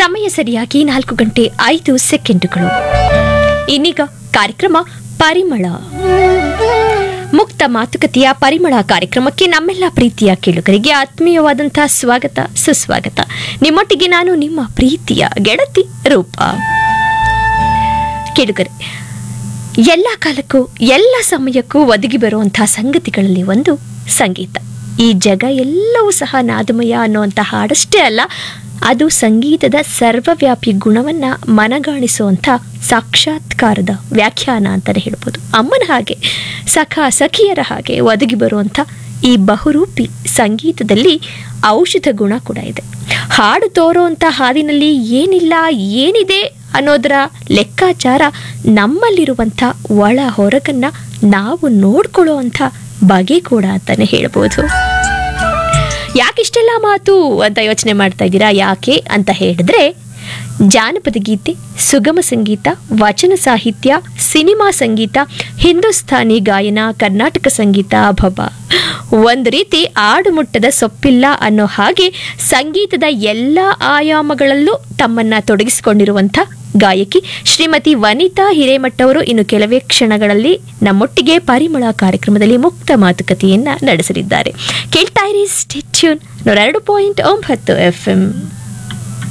ಸಮಯ ಸರಿಯಾಗಿ ನಾಲ್ಕು ಗಂಟೆ ಐದು ಸೆಕೆಂಡುಗಳು ಇನ್ನೀಗ ಕಾರ್ಯಕ್ರಮ ಪರಿಮಳ ಮುಕ್ತ ಮಾತುಕತೆಯ ಪರಿಮಳ ಕಾರ್ಯಕ್ರಮಕ್ಕೆ ನಮ್ಮೆಲ್ಲ ಪ್ರೀತಿಯ ಕೇಳುಗರಿಗೆ ಆತ್ಮೀಯವಾದಂತಹ ಸ್ವಾಗತ ಸುಸ್ವಾಗತ ನಿಮ್ಮೊಟ್ಟಿಗೆ ನಾನು ನಿಮ್ಮ ಪ್ರೀತಿಯ ಗೆಳತಿ ರೂಪ ಕೇಳುಗರೆ ಎಲ್ಲ ಕಾಲಕ್ಕೂ ಎಲ್ಲ ಸಮಯಕ್ಕೂ ಒದಗಿ ಬರುವಂತಹ ಸಂಗತಿಗಳಲ್ಲಿ ಒಂದು ಸಂಗೀತ ಈ ಜಗ ಎಲ್ಲವೂ ಸಹ ನಾದಮಯ ಅನ್ನುವಂಥ ಹಾಡಷ್ಟೇ ಅಲ್ಲ ಅದು ಸಂಗೀತದ ಸರ್ವವ್ಯಾಪಿ ಗುಣವನ್ನ ಮನಗಾಣಿಸುವಂಥ ಸಾಕ್ಷಾತ್ಕಾರದ ವ್ಯಾಖ್ಯಾನ ಅಂತಲೇ ಹೇಳ್ಬೋದು ಅಮ್ಮನ ಹಾಗೆ ಸಖ ಸಖಿಯರ ಹಾಗೆ ಒದಗಿ ಬರುವಂಥ ಈ ಬಹುರೂಪಿ ಸಂಗೀತದಲ್ಲಿ ಔಷಧ ಗುಣ ಕೂಡ ಇದೆ ಹಾಡು ತೋರುವಂಥ ಹಾದಿನಲ್ಲಿ ಏನಿಲ್ಲ ಏನಿದೆ ಅನ್ನೋದರ ಲೆಕ್ಕಾಚಾರ ನಮ್ಮಲ್ಲಿರುವಂಥ ಒಳ ಹೊರಗನ್ನ ನಾವು ನೋಡ್ಕೊಳ್ಳುವಂಥ ಬಗೆ ಕೂಡ ಅಂತಾನೆ ಹೇಳ್ಬೋದು ಯಾಕಿಷ್ಟೆಲ್ಲ ಮಾತು ಅಂತ ಯೋಚನೆ ಮಾಡ್ತಾ ಇದ್ದೀರಾ ಯಾಕೆ ಅಂತ ಹೇಳಿದ್ರೆ ಜಾನಪದ ಗೀತೆ ಸುಗಮ ಸಂಗೀತ ವಚನ ಸಾಹಿತ್ಯ ಸಿನಿಮಾ ಸಂಗೀತ ಹಿಂದೂಸ್ಥಾನಿ ಗಾಯನ ಕರ್ನಾಟಕ ಸಂಗೀತ ಭಬ ಒಂದು ರೀತಿ ಆಡುಮುಟ್ಟದ ಸೊಪ್ಪಿಲ್ಲ ಅನ್ನೋ ಹಾಗೆ ಸಂಗೀತದ ಎಲ್ಲ ಆಯಾಮಗಳಲ್ಲೂ ತಮ್ಮನ್ನ ತೊಡಗಿಸಿಕೊಂಡಿರುವಂಥ ಗಾಯಕಿ ಶ್ರೀಮತಿ ವನಿತಾ ಹಿರೇಮಠ ಅವರು ಇನ್ನು ಕೆಲವೇ ಕ್ಷಣಗಳಲ್ಲಿ ನಮ್ಮೊಟ್ಟಿಗೆ ಪರಿಮಳ ಕಾರ್ಯಕ್ರಮದಲ್ಲಿ ಮುಕ್ತ ಮಾತುಕತೆಯನ್ನ ನಡೆಸಲಿದ್ದಾರೆ ಕೇಳ್ತಾ ಇರಿ ಸ್ಟೆಚ್ಯೂನ್ ನೂರ ಎರಡು ಪಾಯಿಂಟ್ ಒಂಬತ್ತು ಎಫ್ ಎಂ